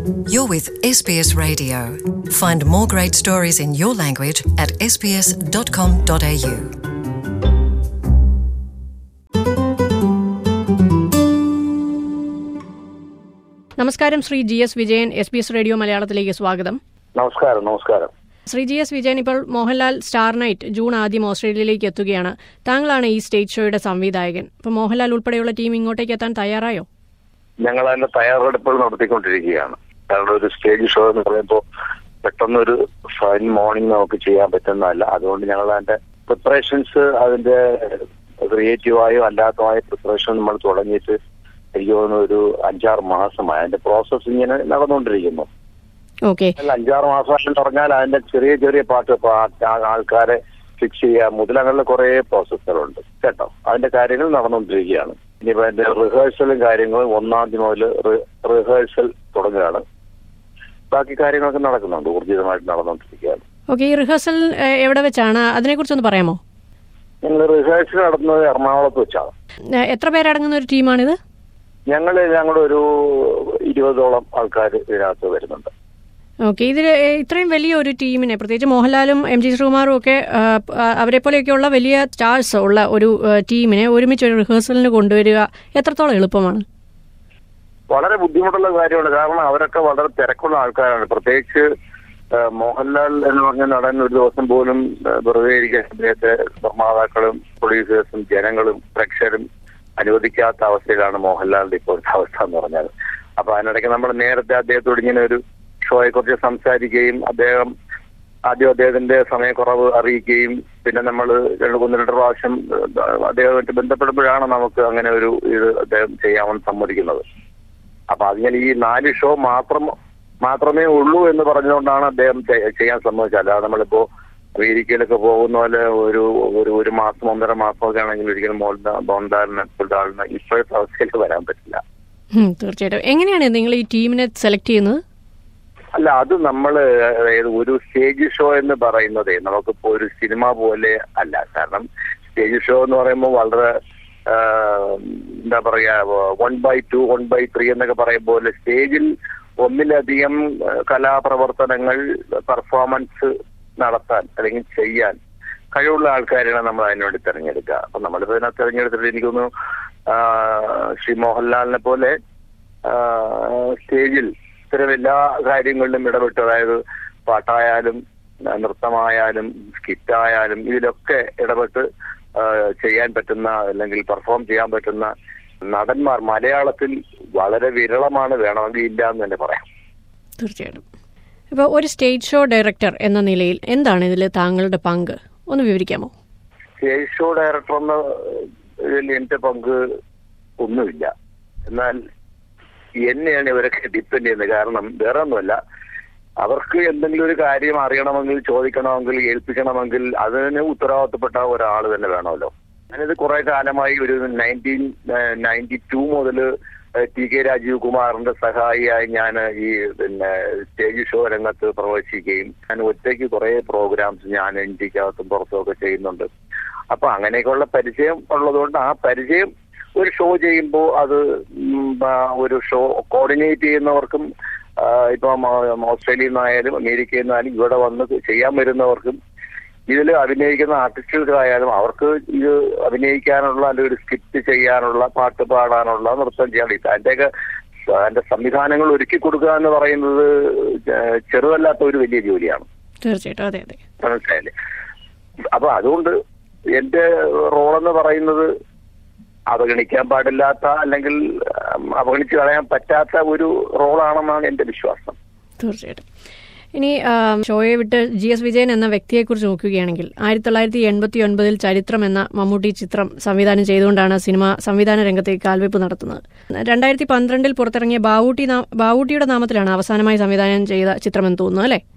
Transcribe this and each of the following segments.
You're with SBS Radio. Find more great stories in your language at sbs.com.au. നമസ്കാരം Sri G S Vijayan S B S radio മലയാളത്തിലേക്ക് സ്വാഗതം നമസ്കാരം നമസ്കാരം Sri G S Vijayan ഇപ്പോൾ Mohanlal star night June ആദ്യം ഓസ്ട്രേലിയയിലേക്ക് എത്തുകയാണ് താങ്കളാണ് ഈ സ്റ്റേജ് ഷോയുടെ സംവിധായകൻ ഇപ്പോൾ മോഹൻലാൽ ഉൾപ്പെടെയുള്ള ടീം ഇങ്ങോട്ടേക്ക് എത്താൻ തയ്യാറായോ ഞങ്ങൾ അതിന്റെ തയ്യാറെടുപ്പുകൾ നടത്തിക്കൊണ്ടിരിക്കുകയാണ് കാരണം ഒരു സ്റ്റേജ് ഷോ എന്ന് പറയുമ്പോൾ പെട്ടെന്നൊരു ഫൈൻ മോർണിംഗ് നമുക്ക് ചെയ്യാൻ പറ്റുന്നതല്ല അതുകൊണ്ട് ഞങ്ങൾ അതിന്റെ പ്രിപ്പറേഷൻസ് അതിന്റെ ക്രിയേറ്റീവായോ അല്ലാത്തതായ പ്രിപ്പറേഷൻ നമ്മൾ തുടങ്ങിയിട്ട് എനിക്ക് തോന്നുന്നു ഒരു അഞ്ചാറ് മാസമായി അതിന്റെ പ്രോസസ് ഇങ്ങനെ നടന്നുകൊണ്ടിരിക്കുന്നു ഓക്കെ അല്ല, അഞ്ചാറ് മാസമായിട്ട് പറഞ്ഞാൽ അതിന്റെ ചെറിയ ചെറിയ പാട്ട് പാ- ആ- ആൾക്കാരെ ഫിക്സ് ചെയ്യുക മുതൽ അങ്ങനെയുള്ള കുറെ പ്രോസസ്സുകളുണ്ട് കേട്ടോ അതിന്റെ കാര്യങ്ങൾ നടന്നുകൊണ്ടിരിക്കുകയാണ് ഇനിയിപ്പോ അതിന്റെ റിഹേഴ്സലും കാര്യങ്ങളും ഒന്നാം തീയതി മുതൽ റിഹേഴ്സൽ തുടങ്ങുകയാണ് ബാക്കി കാര്യങ്ങളൊക്കെ നടക്കുന്നുണ്ട് ഊർജിതമായിട്ട് നടന്നുകൊണ്ടിരിക്കുകയാണ് ഓക്കെ ഈ റിഹേഴ്സൽ ഏഹ്, എവിടെ വെച്ചാണ് അതിനെക്കുറിച്ചൊന്ന് പറയാമോ ഞങ്ങൾ റിഹേഴ്സൽ നടത്തുന്നത് എറണാകുളത്ത് വെച്ചാണ് ഏഹ്, എത്ര പേരടങ്ങുന്ന ഒരു ടീമാണിത് ഞങ്ങൾ ഞങ്ങളുടെ ഒരു ഇരുപതോളം ആൾക്കാർ ഇതിനകത്ത് വരുന്നുണ്ട് ഓക്കെ ഇതിൽ ഇത്രയും വലിയ ഒരു ടീമിനെ പ്രത്യേകിച്ച് മോഹൻലാലും എം ജി ശ്രീകുമാറും ഒക്കെ ഏഹ്, പ- അവരെ പോലെയൊക്കെയുള്ള വലിയ സ്റ്റാർസ് ഉള്ള ഒരു ഏഹ്, ടീമിനെ ഒരുമിച്ച് ഒരു റിഹേഴ്സലിന് കൊണ്ടുവരിക എത്രത്തോളം എളുപ്പമാണ് വളരെ ബുദ്ധിമുട്ടുള്ള കാര്യമാണ് കാരണം അവരൊക്കെ വളരെ തിരക്കുള്ള ആൾക്കാരാണ് പ്രത്യേകിച്ച് ആ, മോഹൻലാൽ എന്ന് പറഞ്ഞ നടൻ ഒരു ദിവസം പോലും ആ, വെറുതെ ഇരിക്കാൻ അദ്ദേഹത്തെ നിർമ്മാതാക്കളും പ്രൊഡ്യൂസേഴ്സും ജനങ്ങളും പ്രേക്ഷകരും അനുവദിക്കാത്ത അവസ്ഥയിലാണ് മോഹൻലാലിന്റെ ഇപ്പോഴത്തെ അവസ്ഥ എന്ന് പറഞ്ഞത് അപ്പൊ അതിനിടയ്ക്ക് നമ്മൾ നേരത്തെ അദ്ദേഹത്തോട് ഇങ്ങനെ ഒരു ഷോയെ കുറിച്ച് സംസാരിക്കുകയും അദ്ദേഹം ആദ്യം അദ്ദേഹത്തിന്റെ സമയക്കുറവ് അറിയിക്കുകയും പിന്നെ നമ്മൾ രണ്ട് ഒന്ന് രണ്ട് പ്രാവശ്യം ആ, അദ്ദേഹമായിട്ട് ബന്ധപ്പെടുമ്പോഴാണ് നമുക്ക് അങ്ങനെ ഒരു ഇത് അദ്ദേഹം ചെയ്യാമെന്ന് സമ്മതിക്കുന്നത് അപ്പൊ അതിങ്ങനെ ഈ നാല് ഷോ മാത്രം മാത്രമേ ഉള്ളൂ എന്ന് പറഞ്ഞുകൊണ്ടാണ് അദ്ദേഹം ചെ- ചെയ്യാൻ സമ്മതിച്ചത് അല്ലാതെ നമ്മളിപ്പോ അമേരിക്കയിലൊക്കെ പോകുന്ന പോലെ ഒരു ഒരു ഒരു മാസം ഒന്നര മാസമൊക്കെ ആണെങ്കിൽ ഒരിക്കലും മോഹൻലാൽ മോഹൻലാലിന് ഫുൾഡാളിന് ഇപ്പോഴത്തെ അവസ്ഥയിൽ വരാൻ പറ്റില്ല ഉം, തീർച്ചയായിട്ടും എങ്ങനെയാണ് നിങ്ങൾ ഈ ടീമിനെ സെലക്ട് ചെയ്യുന്നത് അല്ല അത് നമ്മൾ അതായത് ഒരു സ്റ്റേജ് ഷോ എന്ന് പറയുന്നത് നമുക്കിപ്പോ ഒരു സിനിമ പോലെ അല്ല കാരണം സ്റ്റേജ് ഷോ എന്ന് പറയുമ്പോൾ വളരെ ആ, എന്താ പറയാ one by two one by three എന്നൊക്കെ പറയും പോലെ സ്റ്റേജിൽ ഒന്നിലധികം ആ, കലാപ്രവർത്തനങ്ങൾ പെർഫോമൻസ് നടത്താൻ അല്ലെങ്കിൽ ചെയ്യാൻ കഴിവുള്ള ആൾക്കാരെയാണ് നമ്മൾ അതിനുവേണ്ടി തിരഞ്ഞെടുക്കുക അപ്പൊ നമ്മളിപ്പോ ഇതിനകത്ത് തിരഞ്ഞെടുത്തിട്ട് എനിക്കൊന്ന് ശ്രീ മോഹൻലാലിനെ പോലെ ആ, സ്റ്റേജിൽ ഇത്തരം എല്ലാ കാര്യങ്ങളിലും ഇടപെട്ട് അതായത് പാട്ടായാലും ആ, നൃത്തമായാലും സ്കിറ്റായാലും ഇതിലൊക്കെ ഇടപെട്ട് ആ, ചെയ്യാൻ പറ്റുന്ന അല്ലെങ്കിൽ പെർഫോം ചെയ്യാൻ പറ്റുന്ന നടന്മാർ മലയാളത്തിൽ വളരെ വിരളമാണ് വേണമെങ്കിൽ ഇല്ല എന്ന് തന്നെ പറയാം തീർച്ചയായിട്ടും ഇപ്പോൾ ഒരു സ്റ്റേജ് ഷോ ഡയറക്ടർ എന്ന നിലയിൽ എന്താണ് ഇതിൽ താങ്കളുടെ പങ്ക് ഒന്ന് വിവരിക്കാമോ സ്റ്റേജ് ഷോ ഡയറക്ടർ എന്ന ഇതിൽ എന്റെ പങ്ക് ഒന്നുമില്ല എന്നാൽ എന്നെയാണ് ഇവരൊക്കെ ഡിപ്പെൻഡ് ചെയ്യുന്നത് കാരണം വേറെ ഒന്നുമല്ല അവർക്ക് എന്തെങ്കിലും ഒരു കാര്യം അറിയണമെങ്കിൽ ചോദിക്കണമെങ്കിൽ ഏൽപ്പിക്കണമെങ്കിൽ അതിന് ഉത്തരവാദിത്തപ്പെട്ട ഒരാൾ തന്നെ വേണമല്ലോ ഞാനിത് കുറെ കാലമായി ഒരു നയൻറ്റീൻ നയൻറ്റി ടു മുതൽ ടി കെ രാജീവ് കുമാറിന്റെ സഹായിയായി ഞാൻ ഈ പിന്നെ സ്റ്റേജ് ഷോ രംഗത്ത് പ്രവേശിക്കുകയും ഞാൻ ഒറ്റയ്ക്ക് കുറെ പ്രോഗ്രാംസ് ഞാൻ ഇന്ത്യക്കകത്തും പുറത്തും ഒക്കെ ചെയ്യുന്നുണ്ട് അപ്പൊ അങ്ങനെയൊക്കെയുള്ള പരിചയം ഉള്ളതുകൊണ്ട് ആ പരിചയം ഒരു ഷോ ചെയ്യുമ്പോൾ അത് ഉം, ആ, ഒരു ഷോ കോർഡിനേറ്റ് ചെയ്യുന്നവർക്കും ആ, ഇപ്പം ആ, ഓസ്ട്രേലിയയിൽ നിന്നായാലും അമേരിക്കയിൽ നിന്നായാലും ഇവിടെ വന്ന് ചെയ്യാൻ വരുന്നവർക്കും ഇതിൽ അഭിനയിക്കുന്ന ആർട്ടിസ്റ്റുകൾക്കായാലും അവർക്ക് ഇത് അഭിനയിക്കാനുള്ള അല്ലെങ്കിൽ ഒരു സ്കിറ്റ് ചെയ്യാനുള്ള പാട്ട് പാടാനുള്ള നൃത്തം ചെയ്യാൻ അതിന്റെയൊക്കെ അതിന്റെ സംവിധാനങ്ങൾ ഒരുക്കി കൊടുക്കുക എന്ന് പറയുന്നത് ചെ- ചെറുതല്ലാത്ത ഒരു വലിയ ജോലിയാണ് തീർച്ചയായിട്ടും അതെ അതെ മനസ്സിലായില്ലേ അപ്പൊ അതുകൊണ്ട് എന്റെ റോളെന്ന് പറയുന്നത് അവഗണിക്കാൻ പാടില്ലാത്ത അല്ലെങ്കിൽ ഉം, അവഗണിച്ച് കളയാൻ പറ്റാത്ത ഒരു റോളാണെന്നാണ് എന്റെ വിശ്വാസം തീർച്ചയായിട്ടും ഇനി ആ, ഷോയെ വിട്ട് ജി എസ് വിജയൻ എന്ന വ്യക്തിയെക്കുറിച്ച് നോക്കുകയാണെങ്കിൽ ആയിരത്തി തൊള്ളായിരത്തി എൺപത്തി ഒൻപതിൽ ചരിത്രം എന്ന മമ്മൂട്ടി ചിത്രം സംവിധാനം ചെയ്തുകൊണ്ടാണ് സിനിമ സംവിധാന രംഗത്തേക്ക് കാൽവെപ്പ് നടത്തുന്നത് രണ്ടായിരത്തി പന്ത്രണ്ടിൽ പുറത്തിറങ്ങിയ ബാവൂട്ടി നാ- ബാവൂട്ടിയുടെ നാമത്തിലാണ് അവസാനമായി സംവിധാനം ചെയ്ത ചിത്രമെന്ന് തോന്നുന്നു അല്ലേ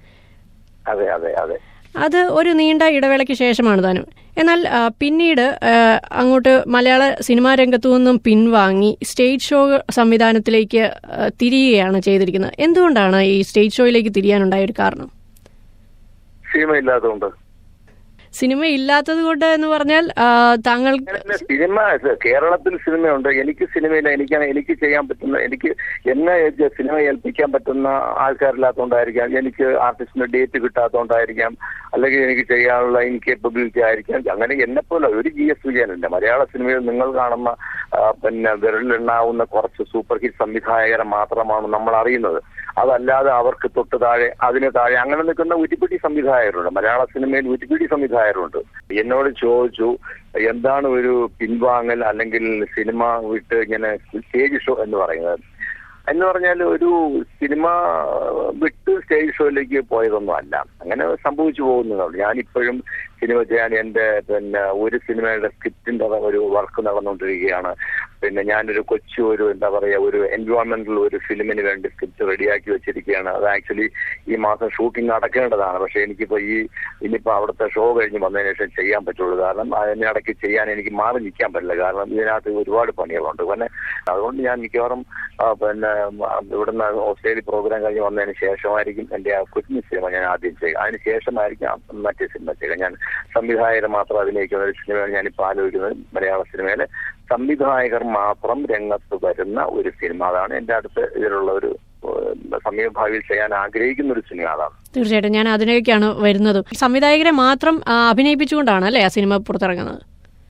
അതെ അതെ അതെ അത് ഒരു നീണ്ട ഇടവേളയ്ക്ക് ശേഷമാണ് താനും എന്നാൽ ആ, പിന്നീട് ആ, അങ്ങോട്ട് മലയാള സിനിമാ രംഗത്തു നിന്നും പിൻവാങ്ങി സ്റ്റേജ് ഷോ സംവിധാനത്തിലേക്ക് ആ, തിരിയുകയാണ് ചെയ്തിരിക്കുന്നത് എന്തുകൊണ്ടാണ് ഈ സ്റ്റേജ് ഷോയിലേക്ക് തിരിയാനുണ്ടായ ഒരു കാരണം സിനിമ ഇല്ലാത്തതുകൊണ്ട് സിനിമ ഇല്ലാത്തത് കൊണ്ട് എന്ന് പറഞ്ഞാൽ ആ, താങ്കൾ അങ്ങനെ സിനിമ കേരളത്തിൽ സിനിമയുണ്ട് എനിക്ക് സിനിമയില്ല എനിക്ക് എനിക്ക് ചെയ്യാൻ പറ്റുന്ന എനിക്ക് എന്നെ ഇത് സിനിമ ഏൽപ്പിക്കാൻ പറ്റുന്ന ആൾക്കാരില്ലാത്തതുകൊണ്ടായിരിക്കാം എനിക്ക് ആർട്ടിസ്റ്റിന് ഡേറ്റ് കിട്ടാത്തതുകൊണ്ടായിരിക്കാം അല്ലെങ്കിൽ എനിക്ക് ചെയ്യാനുള്ള ഇൻകേപ്പബിലിറ്റി ആയിരിക്കാം അങ്ങനെ എന്നെ പോലെ ഒരു ജി എസ് വിജയനുണ്ട് മലയാള സിനിമയിൽ നിങ്ങൾ കാണുന്ന ആ, പിന്നെ വിരലിലെണ്ണാവുന്ന കുറച്ച് സൂപ്പർ ഹിറ്റ് സംവിധായകരെ മാത്രമാണ് നമ്മൾ അറിയുന്നത് അതല്ലാതെ അവർക്ക് തൊട്ട് താഴെ അതിന് താഴെ അങ്ങനെ നിൽക്കുന്ന ഉരുപ്പിടി സംവിധായകരുണ്ട് മലയാള സിനിമയിൽ ഉരുപ്പിടി സംവിധായകരുണ്ട് എന്നോട് ചോദിച്ചു എന്താണ് ഒരു പിൻവാങ്ങൽ അല്ലെങ്കിൽ സിനിമ വിട്ട് ഇങ്ങനെ സ്റ്റേജ് ഷോ എന്ന് പറയുന്നത് എന്ന് പറഞ്ഞാൽ ഒരു സിനിമ വിട്ട് സ്റ്റേജ് ഷോയിലേക്ക് പോയതൊന്നും അല്ല അങ്ങനെ സംഭവിച്ചു പോകുന്നതാണ് ഞാനിപ്പോഴും സിനിമ ചെയ്യാൻ എൻ്റെ പിന്നെ ഒരു സിനിമയുടെ സ്ക്രിപ്റ്റിന്റെ ഒരു വർക്ക് നടന്നുകൊണ്ടിരിക്കുകയാണ് പിന്നെ ഞാനൊരു കൊച്ചു ഒരു എന്താ പറയുക ഒരു എൻവയോൺമെന്റൽ ഒരു ഫിലിമിന് വേണ്ടി സ്ക്രിപ്റ്റ് റെഡിയാക്കി വെച്ചിരിക്കുകയാണ് അത് ആക്ച്വലി ഈ മാസം ഷൂട്ടിംഗ് നടക്കേണ്ടതാണ് പക്ഷെ എനിക്കിപ്പോ ഈ ഇനിയിപ്പോ അവിടുത്തെ ഷോ കഴിഞ്ഞ് വന്നതിന് ശേഷം ചെയ്യാൻ പറ്റുള്ളൂ കാരണം അതിനിടയ്ക്ക് ചെയ്യാൻ എനിക്ക് മാറി നിൽക്കാൻ പറ്റില്ല കാരണം ഇതിനകത്ത് ഒരുപാട് പണികളുണ്ട് പിന്നെ അതുകൊണ്ട് ഞാൻ മിക്കവാറും ആ, പിന്നെ ആ, ഇവിടുന്ന് ഓസ്ട്രേലിയ പ്രോഗ്രാം കഴിഞ്ഞ് വന്നതിന് ശേഷമായിരിക്കും എൻ്റെ ആ കുഞ്ഞു സിനിമ ഞാൻ ആദ്യം ചെയ്യുക അതിന് ശേഷമായിരിക്കും ആ മറ്റേ സിനിമ ചെയ്യുക ഞാൻ സംവിധായകരെ മാത്രം അഭിനയിക്കുന്ന ഒരു സിനിമയാണ് ഞാനിപ്പോൾ ആലോചിക്കുന്നത് മലയാള സിനിമയിലെ സംവിധായകർ മാത്രം രംഗത്ത് വരുന്ന ഒരു സിനിമ അതാണ് എൻ്റെ അടുത്ത് ഇതിലുള്ള ഒരു ഏഹ്, സമീപഭാവിയിൽ ചെയ്യാൻ ആഗ്രഹിക്കുന്ന ഒരു സിനിമ അതാണ് തീർച്ചയായിട്ടും ഞാൻ അതിലേക്കാണ് വരുന്നത് സംവിധായകരെ മാത്രം ആ, അഭിനയിപ്പിച്ചുകൊണ്ടാണ് അല്ലേ ആ സിനിമ പുറത്തിറങ്ങുന്നത്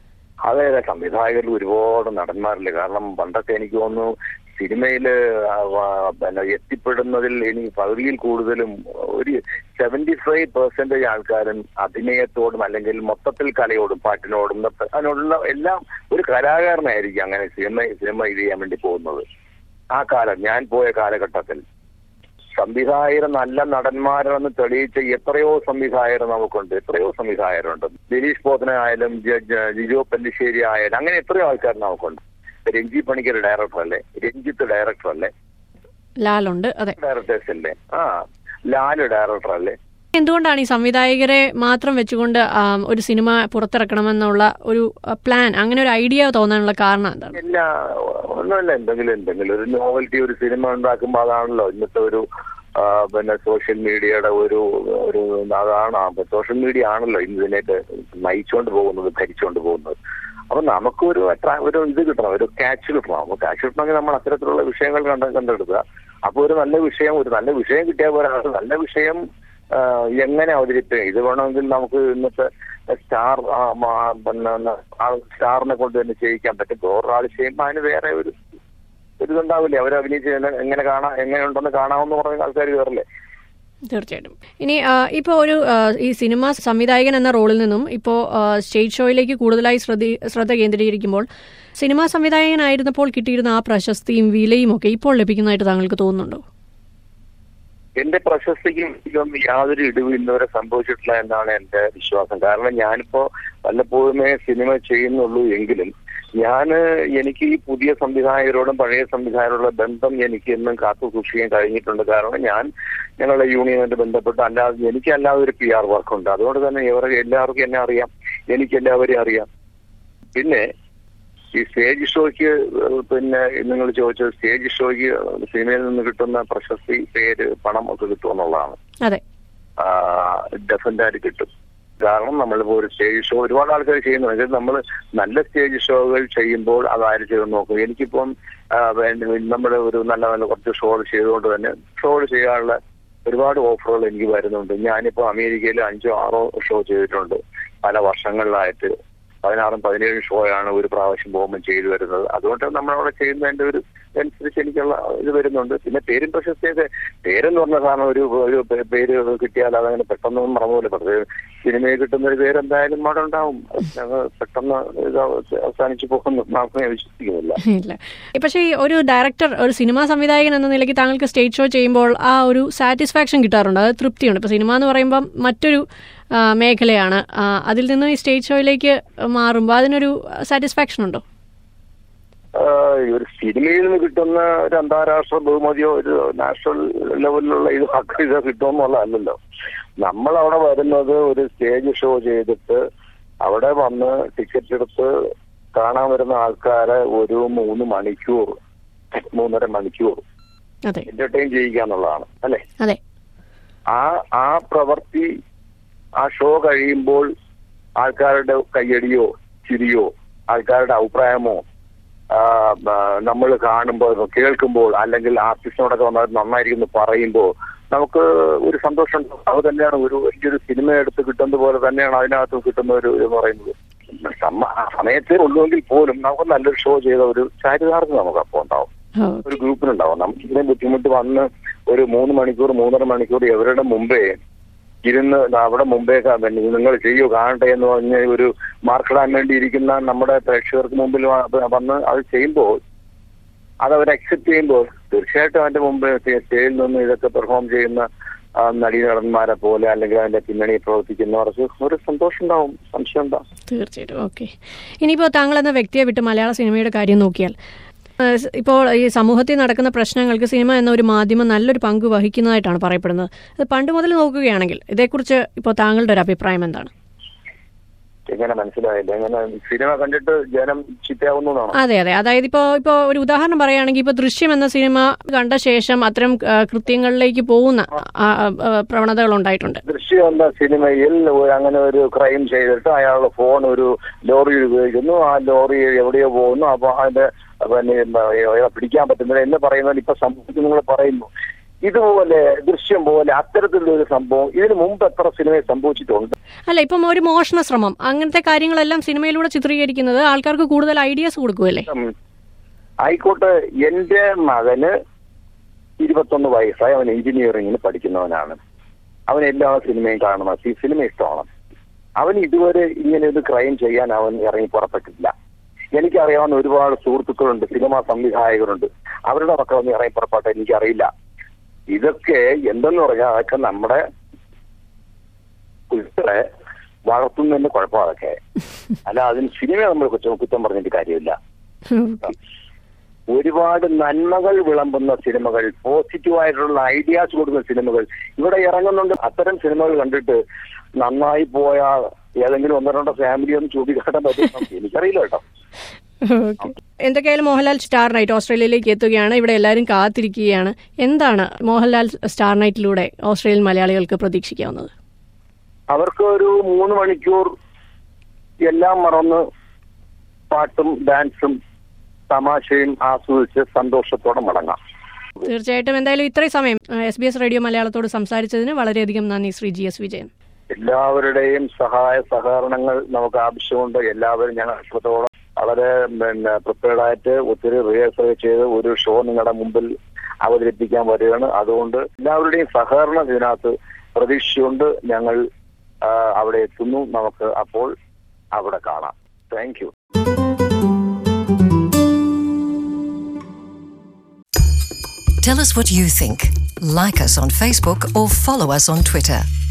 അതെ അതെ സംവിധായകരിൽ ഒരുപാട് നടന്മാരില്ല കാരണം പണ്ടൊക്കെ എനിക്ക് തോന്നുന്നു സിനിമയില് ആ, വ- പിന്നെ എത്തിപ്പെടുന്നതിൽ എനിക്ക് പകുതിയിൽ കൂടുതലും ഒരു സെവന്റി ഫൈവ് പെർസെന്റേജ് ആൾക്കാരും അഭിനയത്തോടും അല്ലെങ്കിൽ മൊത്തത്തിൽ കലയോടും പാട്ടിനോടും നൃത്ത- അതിനുള്ള എല്ലാം ഒരു കലാകാരനായിരിക്കും അങ്ങനെ സിനിമ സിനിമ ഇത് ചെയ്യാൻ വേണ്ടി പോകുന്നത് ആ കാലം ഞാൻ പോയ കാലഘട്ടത്തിൽ സംവിധായകർ നല്ല നടന്മാരാണെന്ന് തെളിയിച്ച എത്രയോ സംവിധായകർ നമുക്കുണ്ട് എത്രയോ സംവിധായകരുണ്ട് ദിലീഷ് പോത്തനായാലും ജ- ജ- ജിജോ പല്ലിശ്ശേരി ആയാലും അങ്ങനെ എത്രയോ ആൾക്കാർ നമുക്കുണ്ട് രഞ്ജി പണിക്കർ ഡയറക്ടർ അല്ലേ രഞ്ജിത്ത് ഡയറക്ടർ അല്ലേ ലാലുണ്ട് അതെ ഡയറക്ടേഴ്സ് അല്ലേ ആ ലാല് ഡയറക്ടർ അല്ലേ എന്തുകൊണ്ടാണ് ഈ സംവിധായകരെ മാത്രം വെച്ചുകൊണ്ട് ആ, ഒരു സിനിമ പുറത്തിറക്കണമെന്നുള്ള ഒരു ആ, പ്ലാൻ അങ്ങനെ ഒരു ഐഡിയ തോന്നാനുള്ള കാരണം എന്താണ് ഇല്ല ഒന്നുമില്ല എന്തെങ്കിലും എന്തെങ്കിലും ഒരു നോവൽറ്റി ഒരു സിനിമ ഉണ്ടാക്കുമ്പോൾ അതാണല്ലോ ഇന്നത്തെ ഒരു ആ, പിന്നെ സോഷ്യൽ മീഡിയയുടെ ഒരു ഒരു അതാണ് സോഷ്യൽ മീഡിയ ആണല്ലോ ഇന്ന് ഇതിലേക്ക് നയിച്ചുകൊണ്ട് പോകുന്നത് ഭരിച്ചുകൊണ്ട് പോകുന്നത് അപ്പൊ നമുക്കൊരു attra- ഒരു ഇത് കിട്ടണം ഒരു ക്യാച്ച് കിട്ടണം അപ്പൊ ക്യാച്ച് കിട്ടണമെങ്കിൽ നമ്മൾ അത്തരത്തിലുള്ള വിഷയങ്ങൾ കണ്ട് കണ്ടെടുക്കുക അപ്പൊ ഒരു നല്ല വിഷയം ഒരു നല്ല വിഷയം കിട്ടിയാൽ പോലെ അത് നല്ല വിഷയം ആ, എങ്ങനെ അവതരിപ്പിക്കും ഇത് വേണമെങ്കിൽ നമുക്ക് ഇന്നത്തെ സ്റ്റാർ ആ, മാ- പിന്നെ ആ സ്റ്റാറിനെ കൊണ്ട് തന്നെ ചെയ്യിക്കാൻ പറ്റും വേറൊരാൾ ചെയ്യുമ്പോൾ അതിന് വേറെ ഒരു ഒരു ഇതുണ്ടാവില്ലേ അവർ അഭിനയിച്ച് എങ്ങനെ കാണാം എങ്ങനെ ഉണ്ടെന്ന് കാണാമെന്ന് പറഞ്ഞ ആൾക്കാർ കയറില്ലേ തീർച്ചയായിട്ടും ഇനി ആ, ഇപ്പോൾ ഒരു ആ, ഈ സിനിമ സംവിധായകൻ എന്ന റോളിൽ നിന്നും ഇപ്പോൾ ആ, സ്റ്റേജ് ഷോയിലേക്ക് കൂടുതലായി ശ്രദ്ധ ശ്രദ്ധ കേന്ദ്രീകരിക്കുമ്പോൾ സിനിമാ സംവിധായകനായിരുന്നപ്പോൾ കിട്ടിയിരുന്ന ആ പ്രശസ്തിയും വിലയും ഒക്കെ ഇപ്പോൾ ലഭിക്കുന്നതായിട്ട് താങ്കൾക്ക് തോന്നുന്നുണ്ടോ എന്റെ പ്രശസ്തിക്കും ഇതൊന്നും യാതൊരു ഇടിവും ഇന്നുവരെ സംഭവിച്ചിട്ടില്ല എന്നാണ് എന്റെ വിശ്വാസം കാരണം ഞാനിപ്പോ വല്ലപ്പോഴുമേ സിനിമ ചെയ്യുന്നുള്ളൂ എങ്കിലും ഞാൻ എനിക്ക് ഈ പുതിയ സംവിധായകരോടും പഴയ സംവിധായകരോടുള്ള ബന്ധം എനിക്ക് എന്നും കാത്തു സൂക്ഷിക്കാൻ കഴിഞ്ഞിട്ടുണ്ട് കാരണം ഞാൻ ഞങ്ങളുടെ യൂണിയനുമായിട്ട് ബന്ധപ്പെട്ട് അല്ലാതെ എനിക്ക് അല്ലാതെ ഒരു പി ആർ വർക്കുണ്ട് അതുകൊണ്ട് തന്നെ ഇവർക്ക് എല്ലാവർക്കും എന്നെ അറിയാം എനിക്ക് എല്ലാവരെയും അറിയാം പിന്നെ ഈ സ്റ്റേജ് ഷോയ്ക്ക് ഏഹ് പിന്നെ നിങ്ങൾ ചോദിച്ചത് സ്റ്റേജ് ഷോയ്ക്ക് സിനിമയിൽ നിന്ന് കിട്ടുന്ന പ്രശസ്തി പേര് പണം ഒക്കെ കിട്ടുമെന്നുള്ളതാണ് അതെ ഡെഫിനറ്റ് ആയിട്ട് കിട്ടും കാരണം നമ്മളിപ്പോ ഒരു സ്റ്റേജ് ഷോ ഒരുപാട് ആൾക്കാർ ചെയ്യുന്നുണ്ട് നമ്മൾ നല്ല സ്റ്റേജ് ഷോകൾ ചെയ്യുമ്പോൾ അതാര് ചെയ്ത് നോക്കും എനിക്കിപ്പം നമ്മൾ ഒരു നല്ല നല്ല കുറച്ച് ഷോ ചെയ്തുകൊണ്ട് തന്നെ ഷോ ചെയ്യാനുള്ള ഒരുപാട് ഓഫറുകൾ എനിക്ക് വരുന്നുണ്ട് ഞാനിപ്പോ അമേരിക്കയിൽ അഞ്ചോ ആറോ ഷോ ചെയ്തിട്ടുണ്ട് പല വർഷങ്ങളിലായിട്ട് പതിനാറും പതിനേഴും ഷോയാണ് ഒരു പ്രാവശ്യം പോകുമ്പോൾ ചെയ്തു വരുന്നത് അതുകൊണ്ട് നമ്മളവിടെ ചെയ്യുന്നതിന്റെ ഒരു അനുസരിച്ച് എനിക്കുള്ള ഇത് വരുന്നുണ്ട് പിന്നെ പേരും പ്രശസ്തിയൊക്കെ പേരെന്ന് പറഞ്ഞ സാധനം ഒരു ഒരു പേ- പേര് കിട്ടിയാൽ അതങ്ങനെ പെട്ടെന്നൊന്നും മറന്നുപോലെ പക്ഷേ സിനിമയിൽ കിട്ടുന്ന ഒരു പേര് എന്തായാലും അവിടെ ഉണ്ടാവും അത് പെട്ടെന്ന് ഇത് അവസാനിച്ചു പോകുന്നു നമുക്ക് ഞാൻ വിശ്വസിക്കുന്നില്ല ഇല്ല പക്ഷേ ഈ ഒരു ഡയറക്ടർ ഒരു സിനിമാ സംവിധായകൻ എന്ന നിലയ്ക്ക് താങ്കൾക്ക് സ്റ്റേജ് ഷോ ചെയ്യുമ്പോൾ ആ ഒരു സാറ്റിസ്ഫാക്ഷൻ കിട്ടാറുണ്ട് അത് തൃപ്തിയുണ്ട് ഇപ്പോൾ സിനിമ എന്ന് പറയുമ്പം മറ്റൊരു ആ, മേഖലയാണ് ആ, അതിൽ നിന്ന് ഈ സ്റ്റേജ് ഷോയിലേക്ക് മാറുമ്പോൾ അതിനൊരു സാറ്റിസ്ഫാക്ഷൻ ഉണ്ടോ ആഹ് ഈ ഒരു സിനിമയിൽ നിന്ന് കിട്ടുന്ന ഒരു അന്താരാഷ്ട്ര ബഹുമതിയോ ഒരു നാഷണൽ ലെവലിലുള്ള ഇത് ഇതോ കിട്ടുമെന്നുള്ളതല്ലല്ലോ നമ്മൾ അവിടെ വരുന്നത് ഒരു സ്റ്റേജ് ഷോ ചെയ്തിട്ട് അവിടെ വന്ന് ടിക്കറ്റ് എടുത്ത് കാണാൻ വരുന്ന ആൾക്കാരെ ഒരു മൂന്ന് മണിക്കൂർ മൂന്നര മണിക്കൂർ അതെ എന്റർടൈൻ ചെയ്യിക്കുക എന്നുള്ളതാണ് അല്ലെ അതെ ആ ആ പ്രവൃത്തി ആ ഷോ കഴിയുമ്പോൾ ആൾക്കാരുടെ കയ്യടിയോ ചിരിയോ ആൾക്കാരുടെ അഭിപ്രായമോ നമ്മൾ കാണുമ്പോൾ കേൾക്കുമ്പോൾ അല്ലെങ്കിൽ ആർട്ടിസ്റ്റിനോടൊക്കെ വന്നാൽ നന്നായിരിക്കും എന്ന് പറയുമ്പോൾ നമുക്ക് ഒരു സന്തോഷം ഉണ്ടാവും. അത് തന്നെയാണ് ഒരു വലിയൊരു സിനിമ എടുത്ത് കിട്ടുന്നത് പോലെ തന്നെയാണ് അതിനകത്ത് കിട്ടുന്ന ഒരു എന്ന് പറയുന്നത് നമ്മ- ആ സമയത്തേ ഉള്ളുവെങ്കിൽ പോലും നമുക്ക് നല്ലൊരു ഷോ ചെയ്ത ഒരു ചാരിതാർത്ഥ്യം നമുക്ക് അപ്പോൾ ഉണ്ടാവും ഓ, ഒരു ഗ്രൂപ്പിനുണ്ടാവും നമുക്ക് ഇത്രയും ബുദ്ധിമുട്ട് വന്ന് ഒരു മൂന്ന് മണിക്കൂർ മൂന്നര മണിക്കൂർ ഇവരുടെ മുമ്പേ ഇരുന്ന് അവിടെ മുമ്പേ ക- പിന്നെ നിങ്ങൾ ചെയ്യൂ കാണട്ടെ എന്ന് പറഞ്ഞ് ഒരു മാർക്കിടാൻ വേണ്ടി ഇരിക്കുന്ന നമ്മുടെ പ്രേക്ഷകർക്ക് മുമ്പിൽ വ- വന്ന് അത് ചെയ്യുമ്പോൾ അത് അവർ അക്സെപ്റ്റ് ചെയ്യുമ്പോൾ തീർച്ചയായിട്ടും അതിന്റെ മുമ്പ് സ്റ്റേജിൽ നിന്ന് ഇതൊക്കെ പെർഫോം ചെയ്യുന്ന ആ, നടീനടന്മാരെ പോലെ അല്ലെങ്കിൽ അതിന്റെ പിന്നണി പ്രവർത്തിക്കുന്നവർക്ക് ഒരു സന്തോഷം ഉണ്ടാവും സംശയം എന്താ തീർച്ചയായിട്ടും ഓക്കെ ഇനിയിപ്പോൾ താങ്കൾ എന്ന വ്യക്തിയെ വിട്ട് മലയാള സിനിമയുടെ കാര്യം നോക്കിയാൽ ഏഹ്, സ് ഇപ്പോൾ ഈ സമൂഹത്തിൽ നടക്കുന്ന പ്രശ്നങ്ങൾക്ക് സിനിമ എന്ന ഒരു മാധ്യമം നല്ലൊരു പങ്ക് വഹിക്കുന്നതായിട്ടാണ് പറയപ്പെടുന്നത് അത് പണ്ട് മുതൽ നോക്കുകയാണെങ്കിൽ ഇതേക്കുറിച്ച് ഇപ്പോൾ താങ്കളുടെ ഒരു അഭിപ്രായം എന്താണ് എങ്ങനെ മനസ്സിലായില്ല എങ്ങനെ സിനിമ കണ്ടിട്ട് ജനം ചിത്തയാവുന്നു എന്നാണോ അതെ അതെ അതായത് ഇപ്പോൾ ഇപ്പോൾ ഒരു ഉദാഹരണം പറയുകയാണെങ്കിൽ ഇപ്പോൾ ദൃശ്യം എന്ന സിനിമ കണ്ട ശേഷം അത്തരം ആ, കൃത്യങ്ങളിലേക്ക് പോകുന്ന ആ, ആ, പ്രവണതകൾ ഉണ്ടായിട്ടുണ്ട് ദൃശ്യം എന്ന സിനിമയിൽ ഒരു- അങ്ങനെ ഒരു ക്രൈം ചെയ്തിട്ട് അയാളുടെ ഫോൺ ഒരു ലോറിയിൽ ഉപയോഗിക്കുന്നു ആ ലോറി എവിടെയോ പോകുന്നു അപ്പൊ അതിന്റെ പിന്നെ അയാളെ പിടിക്കാൻ പറ്റുന്നില്ല എന്ന് പറയുന്നത് ഇപ്പൊ സംഭവിച്ചു നിങ്ങൾ പറയുന്നു ഇതുപോലെ ദൃശ്യം പോലെ അത്തരത്തിലുള്ള ഒരു സംഭവം ഇതിനു മുമ്പ് എത്ര സിനിമയിൽ സംഭവിച്ചിട്ടുണ്ട് അല്ല ഇപ്പം ഒരു മോഷണ ശ്രമം അങ്ങനത്തെ കാര്യങ്ങളെല്ലാം സിനിമയിലൂടെ ചിത്രീകരിക്കുന്നത് ആൾക്കാർക്ക് കൂടുതൽ ഐഡിയാസ് കൊടുക്കുമല്ലേ ഉം. ആയിക്കോട്ടെ എന്റെ മകന് ഇരുപത്തൊന്ന് വയസ്സായി അവൻ എഞ്ചിനീയറിംഗിന് പഠിക്കുന്നവനാണ് അവൻ എല്ലാ സിനിമയും കാണണം ഈ സിനിമ ഇഷ്ടമാണ് അവൻ ഇതുവരെ ഇങ്ങനെ ഒരു ക്രൈം ചെയ്യാൻ അവൻ ഇറങ്ങി പുറപ്പെട്ടിട്ടില്ല എനിക്കറിയാവുന്ന ഒരുപാട് സുഹൃത്തുക്കളുണ്ട് സിനിമാ സംവിധായകരുണ്ട് അവരുടെ മക്കളൊന്നും ഇറങ്ങി പുറപ്പെട്ട എനിക്കറിയില്ല ഇതൊക്കെ എന്തെന്ന് പറഞ്ഞാൽ അതൊക്കെ നമ്മുടെ കുട്ടികളെ വളർത്തുന്നതിന്റെ കുഴപ്പം അതൊക്കെ അല്ല അതിന് സിനിമ നമ്മൾ കുറ്റം കുറ്റം പറഞ്ഞിട്ട് കാര്യമില്ല ഓക്കെ. ഒരുപാട് നന്മകൾ വിളമ്പുന്ന സിനിമകൾ പോസിറ്റീവായിട്ടുള്ള ഐഡിയാസ് കൊടുക്കുന്ന സിനിമകൾ ഇവിടെ ഇറങ്ങുന്നുണ്ട് അത്തരം സിനിമകൾ കണ്ടിട്ട് നന്നായി പോയ ഏതെങ്കിലും ഒന്നോ രണ്ടോ ഫാമിലി ഒന്ന് ചൂണ്ടിക്കാട്ടാൻ പറ്റും എനിക്കറിയില്ല കേട്ടോ ഓക്കെ. എന്തൊക്കെയായാലും മോഹൻലാൽ സ്റ്റാർ നൈറ്റ് ഓസ്ട്രേലിയയിലേക്ക് എത്തുകയാണ് ഇവിടെ എല്ലാവരും കാത്തിരിക്കുകയാണ് എന്താണ് മോഹൻലാൽ സ്റ്റാർ നൈറ്റിലൂടെ ഓസ്ട്രേലിയൻ മലയാളികൾക്ക് പ്രതീക്ഷിക്കാവുന്നത് അവർക്ക് ഒരു മൂന്ന് മണിക്കൂർ എല്ലാം മറന്ന് പാട്ടും ഡാൻസും തമാശയും ആസ്വദിച്ച് സന്തോഷത്തോടെ മടങ്ങാം തീർച്ചയായിട്ടും എന്തായാലും ഇത്രയും സമയം എസ് ബി എസ് റേഡിയോ മലയാളത്തോട് സംസാരിച്ചതിന് വളരെയധികം നന്ദി ശ്രീ ജി എസ് വിജയൻ എല്ലാവരുടെയും സഹായ സഹകരണങ്ങൾ നമുക്ക് ആവശ്യമുണ്ട് എല്ലാവരും ഞങ്ങൾ ഇഷ്ടത്തോളം വളരെ പിന്നെ പ്രിപ്പയർഡ് ആയിട്ട് ഒത്തിരി റിഹേഴ്സൽ ചെയ്ത് ഒരു ഷോ നിങ്ങളുടെ മുമ്പിൽ അവതരിപ്പിക്കാൻ വരികയാണ് അതുകൊണ്ട് എല്ലാവരുടെയും സഹകരണം ഇതിനകത്ത് പ്രതീക്ഷയുണ്ട് ഞങ്ങൾ ആ, അവിടെ എത്തുന്നു നമുക്ക് അപ്പോൾ അവിടെ കാണാം thank you Tell us what you think. Like us on Facebook or follow us on Twitter.